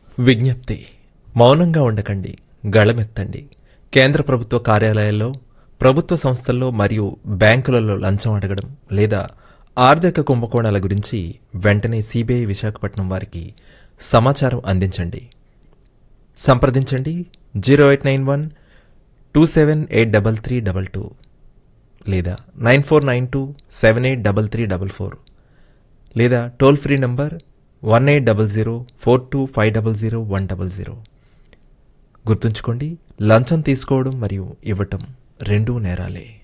విజ్ఞప్తి మౌనంగా ఉండకండి గళమెత్తండి కేంద్ర ప్రభుత్వ కార్యాలయాల్లో ప్రభుత్వ సంస్థల్లో మరియు బ్యాంకులలో లంచం అడగడం లేదా ఆర్థిక కుంభకోణాల గురించి వెంటనే సిబిఐ విశాఖపట్నం వారికి సమాచారం అందించండి సంప్రదించండి zero eight nine one two seven eight double three double two లేదా nine four nine two seven eight double three double four లేదా toll free number one eight double zero four two five double zero one double zero గుర్తుంచుకోండి లంచం తీసుకోవడం మరియు ఇవ్వటం రెండూ నేరాలే